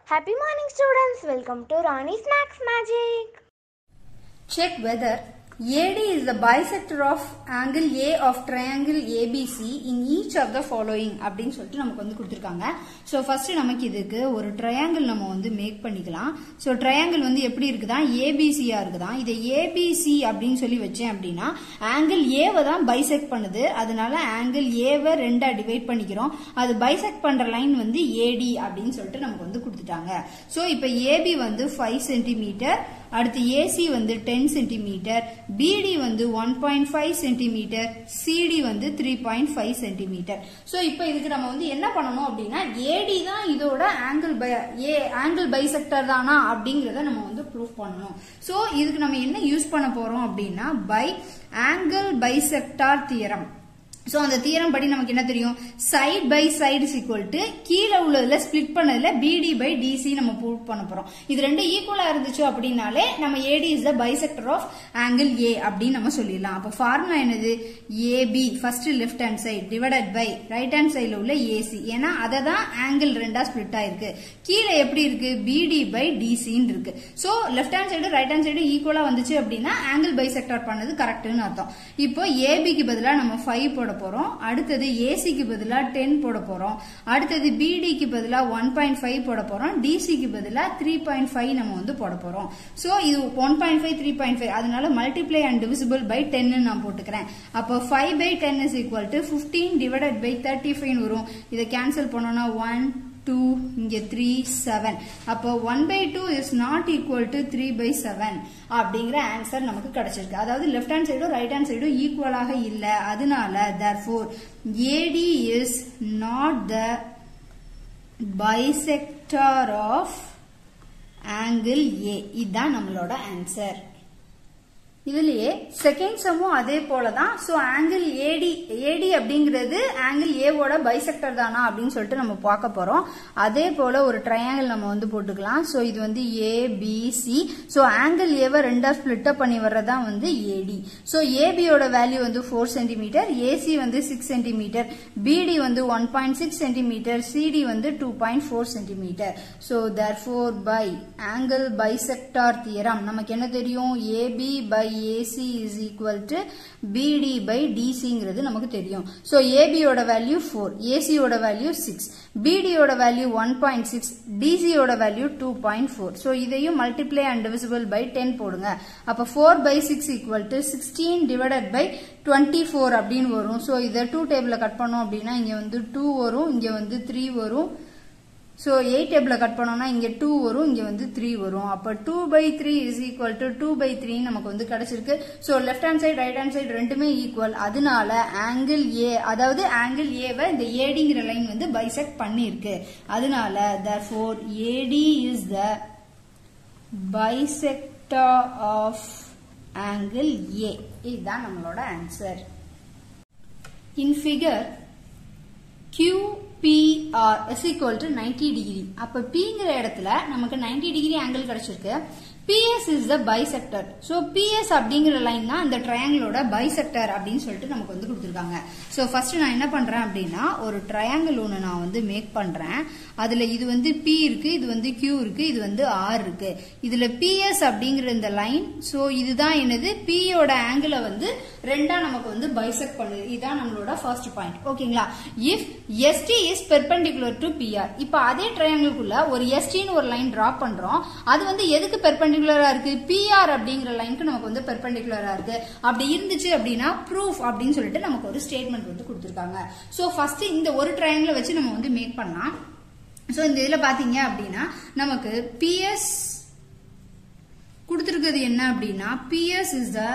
Happy morning, students. Welcome to Rani Snacks Magic. Check whether AD is the bisector of angle A of triangle ABC in each of the following அப்படின்னு சொல்லிட்டு நமக்கு வந்து கொடுத்துருக்காங்க so first நமக்கு இதுக்கு ஒரு triangle நம்ம வந்து மேக் பண்ணிக்கலாம் ஸோ ட்ரையாங்கிள் வந்து எப்படி இருக்குதா ஏபிசியா இருக்குதா இதை ஏபிசி அப்படின்னு சொல்லி வச்சேன் அப்படின்னா ஆங்கிள் ஏவை தான் பைசெக்ட் பண்ணுது அதனால ஆங்கிள் ஏவை ரெண்டா டிவைட் பண்ணிக்கிறோம் அது பைசெக்ட் பண்ற லைன் வந்து ஏடி அப்படின்னு சொல்லிட்டு நமக்கு வந்து கொடுத்துட்டாங்க ஸோ இப்போ ஏபி வந்து ஃபைவ் சென்டிமீட்டர் அடுத்து ஏசி வந்து டென் சென்டிமீட்டர் பிடி வந்து one point five centimetre CD வந்து three point five centimetre so இப்போ இதுக்கு நம்ம வந்து என்ன பண்ணணும் அப்படின்னா ஏடி தான் இதோட angle by A angle bisector தானா அப்படிங்கிறத நம்ம வந்து ப்ரூவ் பண்ணணும் ஸோ இதுக்கு நம்ம என்ன யூஸ் பண்ண போறோம் அப்படின்னா by angle bisector theorem so அந்த தியரம் படி நமக்கு என்ன தெரியும் side by side is equal to கீழே உள்ளதுல ஸ்பிளிட் பண்ணதுல பிடி பை டிசி நம்ம ப்ரூவ் பண்ண போறோம் இது ரெண்டு ஈக்குவலா இருந்துச்சு அப்படின்னாலே நம்ம AD is the bisector of angle A அப்படின்னு நம்ம சொல்லிடலாம் அப்போ ஃபார்முலா என்னது AB first left hand side divided by right hand சைடில் உள்ள ஏசி ஏன்னா அதை தான் ஆங்கிள் ரெண்டா ஸ்பிளிட் ஆயிருக்கு கீழே எப்படி இருக்கு பிடி பை டிசின்னு இருக்கு so left hand side right hand side ஈக்குவலா வந்துச்சு அப்படின்னா ஆங்கிள் பைசெக்டர் பண்ணது கரெக்ட்னு அர்த்தம் இப்போ ஏபிக்கு பதிலாக நம்ம ஃபைவ் போட போறோம் அடுத்தது ஏசிக்கு பதிலா டென் போட போறோம் அடுத்தது பிடிக்கு பதிலா ஒன் பாயிண்ட் ஃபைவ் போட போறோம் டிசிக்கு பதிலா த்ரீ பாயிண்ட் ஃபைவ் நம்ம வந்து போட போறோம் சோ இது one point five three point five அதனால multiply and divisible by ten நான் போட்டுக்கிறேன் அப்போ five by ten is equal to fifteen divided by thirty five வரும் இதை கேன்சல் பண்ணோம்னா ஒன் டூ இங்க த்ரீ செவன் அப்போ one by two is not equal to three by seven அப்படிங்கிற answer நமக்கு கிடைச்சிருக்கு அதாவது லெஃப்ட் ஹேண்ட் சைடும் ரைட் ஹேண்ட் சைடும் ஈக்குவலாக இல்லை அதனால therefore AD is not the bisector of angle A இதுதான் நம்மளோட ஆன்சர் இதுலயே செகண்ட் சம்மும் அதே போலதான் சோ ஆங்கிள் ஏடி ஏடி அப்படிங்கிறது ஆங்கிள் ஏவோட பைசெக்டர் தானா அப்படின்னு சொல்லிட்டு நம்ம பார்க்க போறோம் அதே போல ஒரு ட்ரையாங்கிள் நம்ம வந்து போட்டுக்கலாம் சோ இது வந்து ஏபிசி சோ ஆங்கிள் ஏவை ரெண்டா ஸ்பிளிட் அப் பண்ணி வர்றதா வந்து ஏடி சோ ஏபியோட வேல்யூ வந்து ஃபோர் சென்டிமீட்டர் ஏசி வந்து சிக்ஸ் சென்டிமீட்டர் பிடி வந்து one point six centimetre CD வந்து two point four centimetre so therefore by angle bisector theorem நமக்கு என்ன தெரியும் AB by AC is equal to BD by டிசிங்கிறது நமக்கு தெரியும் ஸோ ஏபியோட வேல்யூ ஃபோர் ஏசியோட வேல்யூ சிக்ஸ் பிடியோட வேல்யூ ஒன் பாயிண்ட் சிக்ஸ் டிசியோட வேல்யூ டூ பாயிண்ட் ஃபோர் ஸோ இதையும் multiply and divisible by ten போடுங்க அப்போ four by six equal to sixteen divided by twenty four அப்படின்னு வரும் ஸோ இதை டூ டேபிளில் கட் பண்ணோம் அப்படின்னா இங்கே வந்து டூ வரும் இங்கே வந்து த்ரீ வரும் ஸோ எயிட் டேபிளில் கட் பண்ணோம்னா இங்கே டூ வரும் இங்கே வந்து த்ரீ வரும் அப்போ two by three is equal to two by three நமக்கு வந்து கிடைச்சிருக்கு so left hand side right hand side ரெண்டுமே ஈக்குவல் அதனால ஆங்கிள் ஏ அதாவது ஆங்கிள் ஏவை இந்த ஏடிங்கிற லைன் வந்து பைசெக்ட் பண்ணியிருக்கு அதனால therefore AD is the bisector of angle A இதுதான் நம்மளோட answer in figure Q PR is equal to ninety degree அப்ப பிங்கிற இடத்துல நமக்கு நைன்டி டிகிரி ஆங்கிள் கிடைச்சிருக்கு PS is the bisector so PS அப்படிங்கிற லைன் தான் இந்த ட்ரையாங்கிளோட பைசெக்டர் அப்படின்னு சொல்லிட்டு நமக்கு வந்து கொடுத்துருக்காங்க ஸோ ஃபர்ஸ்ட் நான் என்ன பண்றேன் அப்படின்னா ஒரு ட்ரையாங்கிள் ஒன்று நான் வந்து மேக் பண்றேன் அதுல இது வந்து பி இருக்கு இது வந்து கியூ இருக்கு இது வந்து ஆர் இருக்கு இதுல பிஎஸ் அப்படிங்கிற இந்த லைன் ஸோ இதுதான் என்னது பியோட ஆங்கிளை வந்து ரெண்டா நமக்கு வந்து பைசெக்ட் பண்ணுது இதுதான் நம்மளோட ஃபர்ஸ்ட் பாயிண்ட் ஓகேங்களா if ST is perpendicular to PR இப்போ அதே ட்ரையாங்கிள்குள்ள ஒரு எஸ்டின்னு ஒரு லைன் டிரா பண்றோம் அது வந்து எதுக்கு பெர்பெண்டிகுலரா இருக்கு பிஆர் அப்படிங்கிற லைனுக்கு நமக்கு வந்து பெர்பெண்டிகுலரா இருக்கு அப்படி இருந்துச்சு அப்படின்னா ப்ரூஃப் அப்படின்னு சொல்லிட்டு நமக்கு ஒரு ஸ்டேட்மெண்ட் வந்து கொடுத்துருக்காங்க ஸோ ஃபர்ஸ்ட் இந்த ஒரு ட்ரையாங்கிளை வச்சு நம்ம வந்து மேக் பண்ணலாம் ஸோ இந்த இதில் பார்த்தீங்க அப்படின்னா நமக்கு பிஎஸ் கொடுத்துருக்கிறது என்ன அப்படின்னா PS is the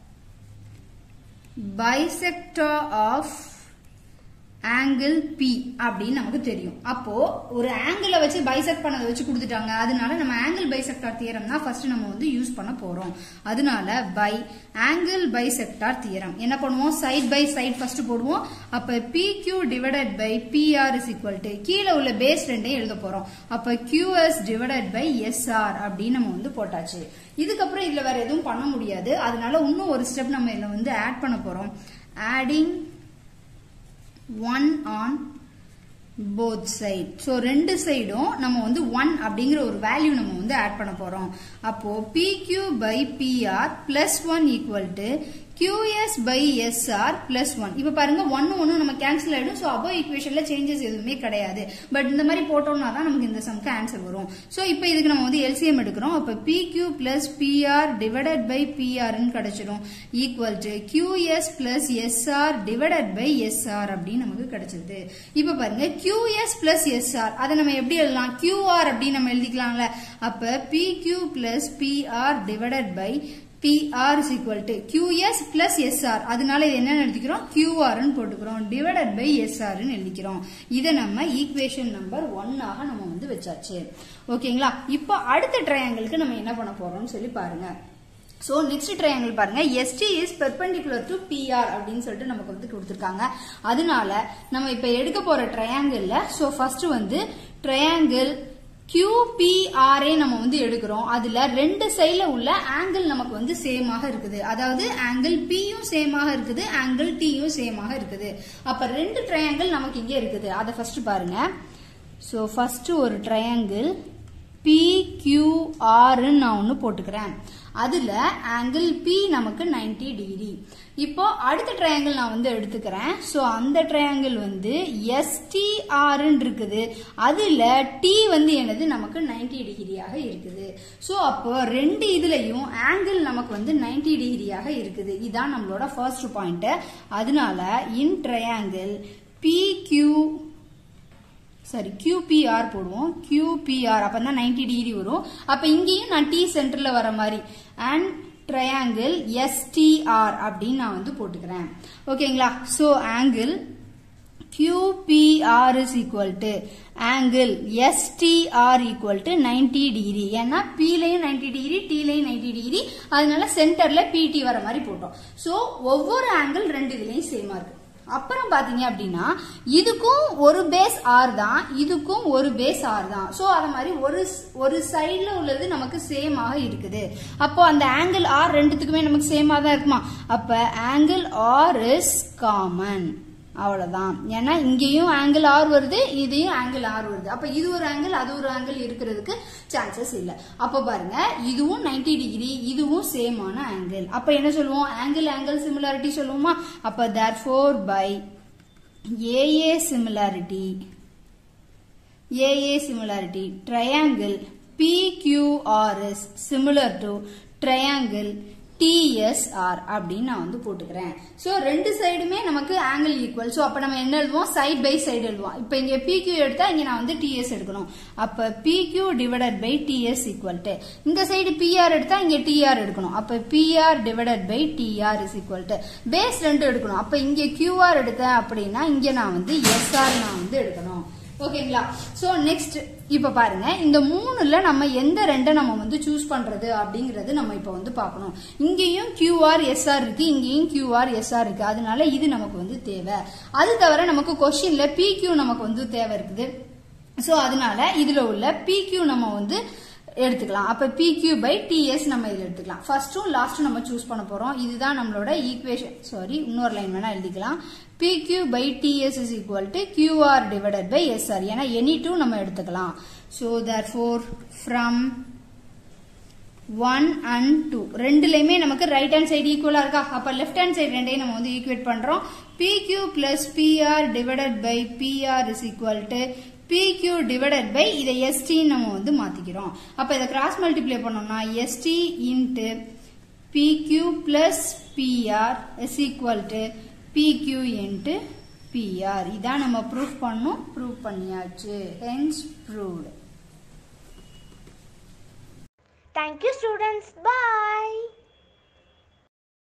bisector of angle P அப்படின்னு நமக்கு தெரியும் அப்போ ஒரு ஆங்கிளை வச்சு பைசெக்ட் பண்ணதை வச்சு கொடுத்துட்டாங்க அதனால நம்ம ஆங்கிள் பைசெக்டார் தியரம் தான் ஃபர்ஸ்ட் நம்ம வந்து யூஸ் பண்ண போறோம் அதனால பை ஆங்கிள் பைசெக்டார் தியரம் என்ன பண்ணுவோம் சைட் பை சைட் ஃபர்ஸ்ட் போடுவோம் அப்ப P Q divided by PR is equal to கீழே உள்ள பேஸ் ரெண்டையும் எழுத போறோம் அப்ப கியூஎஸ் டிவைடட் பை எஸ்ஆர் அப்படின்னு நம்ம வந்து போட்டாச்சு இதுக்கப்புறம் இதுல வேற எதுவும் பண்ண முடியாது அதனால இன்னும் ஒரு ஸ்டெப் நம்ம இதுல வந்து ஆட் பண்ண போறோம் adding 1 on both side so ரெண்டு சைடும் நம்ம வந்து ஒன் அப்படிங்கிற ஒரு வேல்யூ நம்ம வந்து ஆட் பண்ண போறோம் அப்போ PQ by PR plus one equal to QS by SR plus one இப்போ பாருங்க ஒன்னு ஒன்னு நம்ம கேன்சல் ஆயிடும் ஸோ அபோ ஈக்குவேஷன்ல சேஞ்சஸ் எதுவுமே கிடையாது பட் இந்த மாதிரி போட்டோம்னா தான் நமக்கு இந்த சம்க்கு ஆன்சர் வரும் ஸோ இப்போ இதுக்கு நம்ம வந்து எல்சிஎம் எடுக்கிறோம் அப்போ PQ plus PR divided by பிஆர்னு கிடைச்சிடும் equal to QS plus SR divided by SR அப்படின்னு நமக்கு கிடைச்சிருது இப்போ பாருங்க QS பிளஸ் எஸ்ஆர் அதை நம்ம எப்படி எழுதலாம் QR அப்படின்னு நம்ம எழுதிக்கலாம்ல அப்ப PQ plus PR divided by PR is equal to QS plus SR அதனால இது என்ன எழுதிக்கிறோம் QR ன்னு போட்டுக்கிறோம் divided by SR ன்னு எழுதிக்கிறோம் இதை நம்ம ஈக்குவேஷன் நம்பர் ஒன் ஆக நம்ம வந்து வச்சாச்சு ஓகேங்களா இப்போ அடுத்த ட்ரையாங்கிளுக்கு நம்ம என்ன பண்ண போறோம்னு சொல்லி பாருங்க ஸோ நெக்ஸ்ட் ட்ரையாங்கிள் பாருங்க ST is perpendicular to PR அப்படின்னு சொல்லிட்டு நமக்கு வந்து கொடுத்துருக்காங்க அதனால நம்ம இப்போ எடுக்க போற ட்ரையாங்கிள்ல ஸோ ஃபர்ஸ்ட் வந்து ட்ரையாங்கிள் QPRA நம்ம வந்து எடுக்கிறோம் அதுல ரெண்டு சைடுல உள்ள ஆங்கிள் நமக்கு வந்து சேமாக இருக்குது அதாவது ஆங்கிள் Pயும் சேமாக இருக்குது ஆங்கிள் Tயும் சேமாக இருக்குது அப்ப ரெண்டு ட்ரையாங்கிள் நமக்கு இங்க இருக்குது அதை ஃபர்ஸ்ட் பாருங்க ஸோ ஃபர்ஸ்ட் ஒரு ட்ரையாங்கிள் PQR நான் ஒன்று போட்டுக்கிறேன் அதுல ஆங்கிள் P நமக்கு 90 டிகிரி இப்போ அடுத்த ட்ரையாங்கிள் நான் வந்து எடுத்துக்கிறேன் ஸோ அந்த ட்ரையாங்கிள் வந்து STR இருக்குது அதுல T வந்து என்னது நமக்கு 90 டிகிரியாக இருக்குது ஸோ அப்போ ரெண்டு இதுலயும் ஆங்கிள் நமக்கு வந்து 90 டிகிரியாக இருக்குது இதான் நம்மளோட ஃபர்ஸ்ட் பாயிண்ட் அதனால in triangle PQ sorry QPR போடுவோம் QPR அப்போ தான் நைன்டி டிகிரி வரும் அப்போ இங்கேயும் நான் T சென்டரில் வர மாதிரி அண்ட் ட்ரையாங்கிள் STR அப்படின்னு நான் வந்து போட்டுக்கிறேன் ஓகேங்களா so angle QPR is equal to angle STR equal to 90 degree ஏன்னா P லையும் 90 டிகிரி T லையும் 90 டிகிரி அதனால சென்டர்ல PT வர மாதிரி போட்டோம் ஸோ ஒவ்வொரு ஆங்கிள் ரெண்டு இதுலையும் சேமா இருக்கு அப்புறம் பாத்தீங்க அப்படின்னா இதுக்கும் ஒரு பேஸ் ஆர் தான் இதுக்கும் ஒரு பேஸ் ஆர் தான் ஸோ அது மாதிரி ஒரு ஒரு சைடில் உள்ளது நமக்கு சேமாக இருக்குது அப்போ அந்த ஆங்கிள் ஆர் ரெண்டுத்துக்குமே நமக்கு சேமாக தான் இருக்குமா அப்போ ஆங்கிள் ஆர் இஸ் காமன் அவ்வளவுதான் ஏன்னா இங்கேயும் ஆங்கிள் ஆர் வருது இதையும் ஆங்கிள் ஆர் வருது அப்ப இது ஒரு ஆங்கிள் அது ஒரு ஆங்கிள் இருக்கிறதுக்கு சான்சஸ் இல்ல அப்ப பாருங்க இதுவும் 90 டிகிரி இதுவும் சேமான ஆங்கிள் அப்ப என்ன சொல்லுவோம் ஆங்கிள் ஆங்கிள் சிமிலாரிட்டி சொல்லுவோமா அப்ப therefore by AA similarity AA similarity triangle PQR is similar to triangle TSR அப்படின்னு நான் வந்து போட்டுக்கிறேன் ஸோ ரெண்டு சைடுமே நமக்கு ஆங்கிள் ஈக்குவல் ஸோ அப்போ நம்ம என்ன எழுதுவோம் சைட் பை சைடு எழுதுவோம் இப்போ இங்கே PQ எடுத்தா இங்கே நான் வந்து TS எடுக்கணும் அப்போ PQ divided by TS equal to இந்த சைடு PR எடுத்தா இங்கே TR எடுக்கணும் அப்போ PR divided by TR is equal to base ரெண்டு எடுக்கணும் அப்போ இங்கே QR எடுத்தேன் அப்படின்னா இங்கே நான் வந்து SR நான் வந்து எடுக்கணும் ஓகேங்களா சோ நெக்ஸ்ட் இப்ப பாருங்க இந்த மூணுல நம்ம எந்த ரெண்டை நம்ம வந்து சூஸ் பண்றது அப்படிங்கறது நம்ம இப்ப வந்து பார்க்கணும் இங்கேயும் QR SR இருக்கு இங்கேயும் QR SR இருக்கு அதனால இது நமக்கு வந்து தேவை அது தவிர நமக்கு கொஸ்டின்ல PQ நமக்கு வந்து தேவை இருக்குது சோ அதனால இதுல உள்ள PQ நம்ம வந்து எடுத்துக்கலாம் அப்ப PQ பை TS நம்ம இதுல எடுத்துக்கலாம் ஃபர்ஸ்டும் லாஸ்டும் நம்ம சூஸ் பண்ண போறோம் இதுதான் நம்மளோட ஈக்குவேஷன் சாரி இன்னொரு லைன் வேணா எழுதிக்கலாம் PQ பை TS is equal to QR divided by SR ஏன்னா எனி டூ நம்ம எடுத்துக்கலாம் so therefore from 1 and 2 ரெண்டுலயுமே நமக்கு ரைட் ஹேண்ட் சைடு ஈக்குவலா இருக்கா அப்ப லெஃப்ட் ஹேண்ட் சைடு ரெண்டையும் நம்ம வந்து ஈக்குவேட் பண்றோம் PQ plus PR divided by PR is equal to PQ divided by இதை ST நம்ம வந்து மாத்திக்கிறோம் அப்ப இதை கிராஸ் மல்டிப்ளை பண்ணோம்னா ST into PQ plus PR is equal to PQ into PR இதான் நம்ம ப்ரூஃப் பண்ணோம் ப்ரூவ் பண்ணியாச்சு hence proved Thank you students. Bye.